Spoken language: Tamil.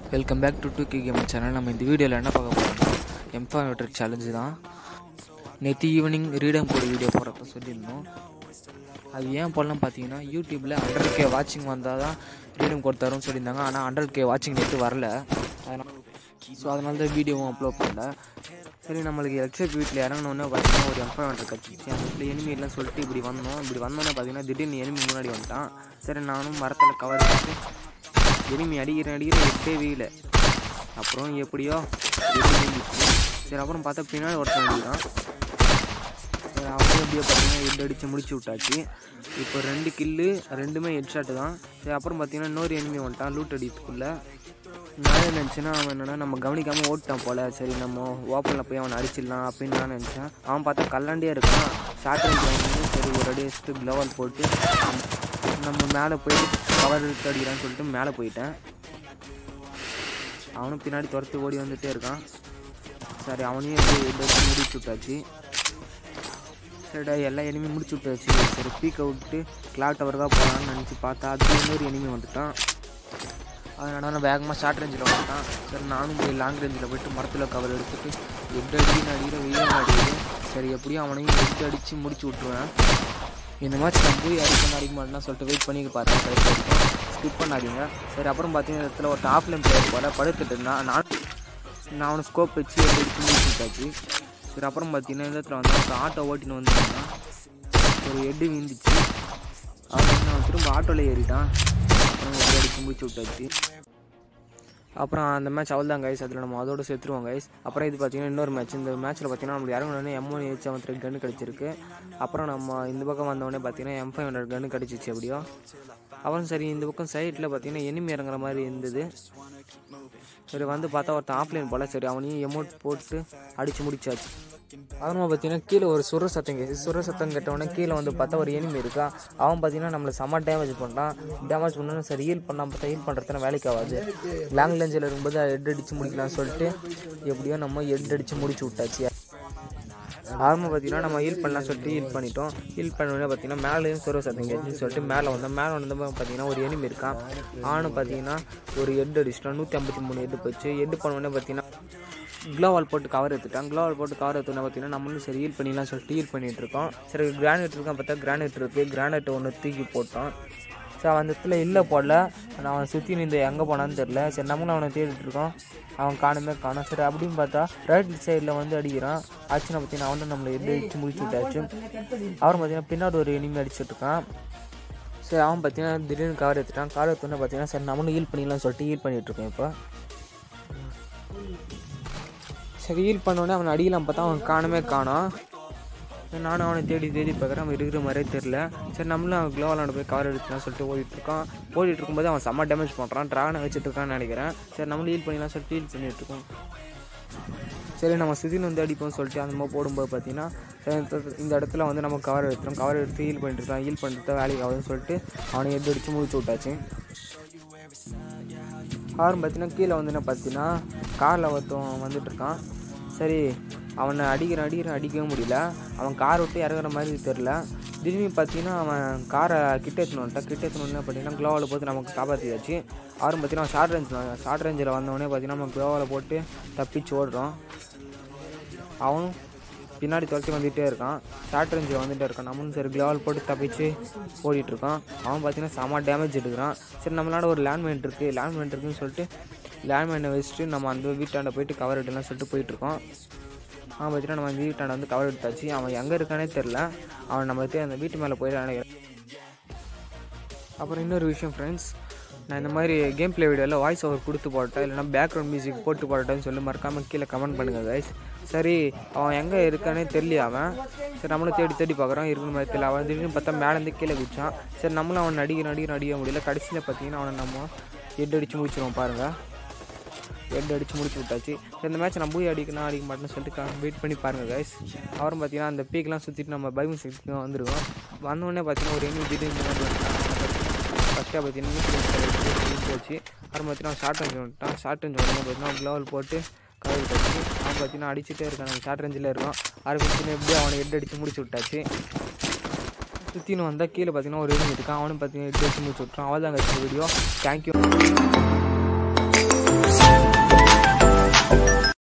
welcome back to two K game channel நம்ம இந்த வீடியோவில் என்ன பார்க்க போகிறோம்னா எம்ஃபா வெட்டர் சேலஞ்சு தான் நேற்று ஈவினிங் ரீடம் கோட் வீடியோ போகிறப்ப சொல்லியிருந்தோம் அது ஏன் போடலாம் பார்த்தீங்கன்னா யூடியூப்பில் ஹண்ட்ரட் கே வாட்சிங் வந்தால் தான் ரீடம் கோட் தரும்னு சொல்லியிருந்தாங்க ஆனால் ஹண்ட்ரட் கே வாட்சிங் நேற்று வரல அதனால் ஸோ அதனால தான் வீடியோவும் அப்லோட் பண்ணல சரி நம்மளுக்கு எலக்ட்ரிக் வீட்டில் இறங்கினோடனே பார்த்தீங்கன்னா ஒரு எம்ஃபா வெட்டர் கட்சிச்சு அந்த இடத்துல enemy எல்லாம் சொல்லிட்டு இப்படி வந்தோம் இப்படி வந்தோன்னே பார்த்தீங்கன்னா திடீர்னு enemy முன்னாடி வந்துட்டான் சரி நானும் மரத்தில் கவர் எடுத்து எனிமி அடிக்கிறேன் அடிக்கிறேன் எட்டே வீல அப்புறம் எப்படியோ எட்டு வீழ்ந்துச்சு சரி அப்புறம் பார்த்தா பின்னாடி ஒருத்தன் அடிக்கிறான் சரி அவனும் எப்படியோ பார்த்தீங்கன்னா ஹெட் அடித்து முடிச்சு விட்டாச்சு இப்போ ரெண்டு கில்லு ரெண்டுமே ஹெட் ஷாட்டு தான் சரி அப்புறம் பார்த்தீங்கன்னா இன்னொரு எனிமி வந்துட்டான் லூட் அடிக்கிறதுக்குள்ளே நான் என்ன நினச்சேன்னா அவன் என்னன்னா நம்ம கவனிக்காமல் ஓட்டான் போல சரி நம்ம ஓப்பனில் போய் அவனை அடிச்சிடலாம் அப்படின்னு நான் நினச்சேன் அவன் பார்த்தா கல்லாண்டியே இருக்கான் ஷார்ட் ரேஞ்ச் வாங்கி சரி ஒரு அடி வச்சுட்டு க்ளோவல் போட்டு நம்ம மேலே போய் கவர் எடுத்து அடிக்கிறான்னு சொல்லிட்டு மேலே போயிட்டேன் அவனும் பின்னாடி துரத்து ஓடி வந்துட்டே இருக்கான் சரி அவனையும் எப்படி வச்சு முடிச்சு விட்டாச்சு சரிடா எல்லா எனிமையும் முடிச்சு விட்டாச்சு சரி பீக்கை விட்டு கிளாக் டவருக்காக போகலான்னு நினச்சி பார்த்தா அது இன்னொரு எனிமி வந்துட்டான் அதனால நான் வேகமாக ஷார்ட் ரேஞ்சில் வந்துட்டான் சரி நானும் போய் லாங் ரேஞ்சில் போயிட்டு மரத்தில் கவர் எடுத்துட்டு எட்டு அடின்னு அடிக்கிற வெயில் அடிக்கிறேன் சரி எப்படியும் அவனையும் எட்டு அடித்து முடிச்சு விட்ருவேன் இந்த மேட்ச் நான் போய் அடிக்க அடிக்க மாட்டேன்னா சொல்லிட்டு வெயிட் பண்ணி பார்த்தேன் கடைசி வரைக்கும் ஸ்கிப் பண்ணாதீங்க சரி அப்புறம் பார்த்தீங்கன்னா இந்த இடத்துல ஒரு ஆஃப்லைன் பிளேயர் போல படுத்துட்டு இருந்தான் நான் நான் அவனை ஸ்கோப் வச்சு எட்டு அடிச்சு முடிச்சு விட்டாச்சு சரி அப்புறம் பார்த்தீங்கன்னா இந்த இடத்துல வந்து ஒரு ஆட்டோ ஓட்டின்னு வந்துருந்தான் ஒரு எட்டு விழுந்துச்சு அவன் வந்து அவன் திரும்ப ஆட்டோவில் ஏறிட்டான் அப்புறம் எட்டு அடிச்சு முடிச்சு விட்டாச்சு அப்புறம் அந்த மேட்ச் அவள் தான் கைஸ் அதில் நம்ம அதோட சேர்த்துருவோம் கைஸ் அப்புறம் இது பார்த்தீங்கன்னா இன்னொரு மேட்ச் இந்த மேட்ச்சில் பார்த்தீங்கன்னா நம்மளுக்கு இறங்கணுன்னே M one H seven three கன்று கிடச்சிருக்கு அப்புறம் நம்ம இந்த பக்கம் வந்தோடனே பார்த்தீங்கன்னா எம் ஃபைவ் ஹண்ட்ரட் கன்று கிடச்சிச்சு எப்படியோ அப்புறம் சரி இந்த பக்கம் சைட்டில் பார்த்தீங்கன்னா எனிமி இறங்குற மாதிரி இருந்தது சரி வந்து பார்த்தா ஒருத்தன் ஆஃப்லைன் போல சரி அவனையும் எமௌண்ட் போட்டு அடித்து முடிச்சாச்சு அப்புறமா பார்த்தீங்கன்னா கீழே ஒரு சுர சத்தம் கேட்குது சுர சத்தம் கேட்டவொடனே கீழே வந்து பார்த்தா ஒரு எனிமி இருக்கா அவன் பார்த்தீங்கன்னா நம்மளை செம்ம டேமேஜ் பண்ணுறான் டேமேஜ் பண்ணணும் சரி ஹீல் பண்ணால் பார்த்தா ஹீல் பண்ணுறதுனா வேலைக்கு ஆகாது லாங் லெஞ்சில் இருக்கும்போது ஹெட் அடித்து முடிக்கலாம்னு சொல்லிட்டு எப்படியோ நம்ம ஹெட் அடித்து முடிச்சு விட்டாச்சு ஆரம்பம் பார்த்தீங்கன்னா நம்ம ஹீல் பண்ணலாம் சொல்லிட்டு ஹீல் பண்ணிட்டோம் ஹீல் பண்ணோடனே பார்த்தீங்கன்னா மேலேயும் சுர சத்தம் கேட்டுன்னு சொல்லிட்டு மேலே வந்தோம் மேலே வந்தப்போ பார்த்தீங்கன்னா ஒரு எனிமி இருக்கான் ஆணும் பார்த்தீங்கன்னா ஒரு ஹெட் அடிச்சிட்டோம் நூற்றி ஐம்பத்தி மூணு ஹெட் போச்சு ஹெட் பண்ணோடனே பார்த்தீங்கன்னா க்ளோவால் போட்டு கவர் எடுத்துட்டான் க்ளோவால் போட்டு கவர் எடுத்தோன்னே பார்த்தீங்கன்னா நம்மளும் சரி ஹீல் பண்ணிடலாம் சொல்லிட்டு ஹீல் பண்ணிட்டு இருக்கோம் சரி கிரானைட் இருக்கான் பார்த்தா கிரானைட் இருக்குது கிரானைட் ஒன்று தூக்கி போட்டோம் சரி அவன் அந்த இடத்துல இல்லை போடல நான் அவன் சுற்றி நின்று எங்கே போனான்னு தெரில சரி நம்மளும் அவனை தேடிட்டு இருக்கோம் அவன் காணுமே காணும் சரி அப்படின்னு பார்த்தா ரைட் சைடில் வந்து அடிக்கிறான் ஆச்சுன்னா பார்த்தீங்கன்னா அவனும் நம்மளை எது அடிச்சு முடிச்சு விட்டாச்சு அவன் பார்த்தீங்கன்னா பின்னாடி ஒரு இனிமே அடிச்சிட்டு இருக்கான் சரி அவன் பார்த்தீங்கன்னா திடீர்னு கவர் எடுத்துட்டான் கவர் எடுத்தோன்னே பார்த்தீங்கன்னா சரி நம்மளும் ஹீல் பண்ணிடலாம்னு சொல்லிட்டு ஹீல் பண்ணிட்டு இருக்கேன் இப்போ சரி ஹீல் பண்ணோடனே அவனை அடிக்கலாம் பார்த்தா அவன் காணவே காணோம் நானும் அவனை தேடி தேடி பார்க்குறேன் அவன் இருக்கிற மாதிரியே தெரில சரி நம்மளும் அவன் க்ளோவாலாண்ட போய் கவர் எடுத்துலாம் சொல்லிட்டு ஓடிட்டு இருக்கான் ஓடிட்டு இருக்கும்போது அவன் செம்ம டேமேஜ் பண்ணுறான் ட்ராகனை வச்சுட்டு இருக்கான்னு நினைக்கிறேன் சரி நம்மளும் ஹீல் பண்ணிடலாம் சொல்லிட்டு ஹீல் பண்ணிட்டு இருக்கோம் சரி நம்ம சுதின் வந்து அடிப்போம்னு சொல்லிட்டு அந்த மாதிரி போடும்போது பார்த்தீங்கன்னா சரி, இந்த- இந்த இடத்துல வந்து நம்ம கவர் எடுத்துறோம் கவர் எடுத்து ஹீல் பண்ணிட்டு இருக்கோம் ஹீல் பண்ணிட்டு வேலைக்கு ஆகுதுன்னு சொல்லிட்டு அவனை எது அடித்து முடிச்சு விட்டாச்சு காரும் பார்த்தீங்கன்னா கீழே வந்து என்ன பார்த்தீங்கன்னா காரில் ஒருத்தன் வந்துட்டு இருக்கான் சரி அவனை அடிக்கிற அடிக்கிற அடிக்கவே முடியல அவன் கார் விட்டு இறங்குற மாதிரி தெரில திடீர்னு பார்த்தீங்கன்னா அவன் காரை கிட்ட எடுத்துன்னு வந்துட்டான் கிட்ட எடுத்துன்னு பார்த்தீங்கன்னா க்ளோவில் போட்டு நமக்கு காப்பாற்றியாச்சு அவரும் பார்த்தீங்கன்னா ஷார்ட் ரேஞ்சில் ஷார்ட் ரேஞ்சில் வந்தவொடனே பார்த்தீங்கன்னா நம்ம க்ளோவில் போட்டு தப்பிச்சு ஓடுறோம் அவனும் பின்னாடி துரத்தி வந்துகிட்டே இருக்கான் ஷார்ட் ரேஞ்சில் வந்துகிட்டே இருக்கான் நம்மளும் சரி க்ளோவல் போட்டு தப்பிச்சு ஓடிட்டு இருக்கான் அவன் பார்த்தீங்கன்னா செம்ம டேமேஜ் எடுக்கிறான் சரி நம்மளால ஒரு லேண்ட்மைன் இருக்குது லேண்ட்மைன் இருக்குன்னு சொல்லிட்டு லேண்ட்மைனை வச்சுட்டு நம்ம அந்த வீட்டாண்ட போயிட்டு கவர் எடுக்கலாம் சொல்லிட்டு போயிட்டுருக்கோம் அவன் பார்த்தீங்கன்னா நம்ம அந்த வீட்டாண்ட வந்து கவர் எடுத்தாச்சு அவன் எங்கே இருக்கானே தெரில அவன் நம்ம தே- அந்த வீட்டு மேலே போயிட நினைக்கிறேன் அப்புறம் இன்னொரு விஷயம் ஃப்ரெண்ட்ஸ் நான் இந்த மாதிரி கேம் ப்ளே வீடியோவில் வாய்ஸ் ஓவர் கொடுத்து போட்டேன் இல்லைனா பேக்ரவுண்ட் மியூசிக் போட்டு போட்டேன்னு சொல்லி மறக்காமல் கீழே கமெண்ட் பண்ணுங்கள் கைஸ் சரி அவன் எங்கே இருக்கானே தெரியல அவன் சரி நம்மளும் தேடி தேடி பார்க்குறான் இருக்கிற மாதிரி தெரியல அவன் திடீர்னு பார்த்தா மேலேருந்து கீழே குச்சான் சரி நம்மளும் அவன் நடிகை நடிகை நடிக்க முடியல கடைசியில் பார்த்தீங்கன்னா அவனை நம்ம ஹெட் அடித்து முடிச்சிருவோம் பாருங்கள் ஹெட் அடித்து முடிச்சு விட்டாச்சு சரி, இந்த மேட்ச் நம்ம போய் அடிக்கணும் அடிக்க மாட்டேன்னு சொல்லிட்டு வெயிட் பண்ணி பாருங்கள் கைஸ் அவரும் பார்த்தீங்கன்னா அந்த பீக்கெலாம் சுற்றிட்டு நம்ம பைபிள் சக்திக்கு வந்திருக்கோம் வந்தோடனே பார்த்தீங்கன்னா ஒரு எண்ணி திடீர்னு முன்னாடி வந்துட்டான் ஃபஸ்ட்டாக பார்த்தீங்கன்னா போச்சு அப்புறம் பார்த்தீங்கன்னா ஷார்ட் ரேஞ்ச் வந்துட்டான் ஷார்ட் ரேஞ்ச் உடனே பார்த்தீங்கன்னா க்ளோவல் போட்டு கதவு தச்சு அவன் பார்த்தீங்கன்னா அடிச்சுட்டே இருக்கான் நம்ம ஷார்ட் ரேஞ்சில் இருக்கோம் ஆரம்பிச்சுன்னு எப்படி அவனை ஹெட் அடித்து முடிச்சு விட்டாச்சு சுற்றின்னு வந்தால் கீழே பார்த்தீங்கன்னா ஒரு இது இருக்கான் அவனும் பார்த்தீங்கன்னா ஹெட் அடிச்சு முடிச்சு விட்றான் அவள் தான் வீடியோ தேங்க்யூ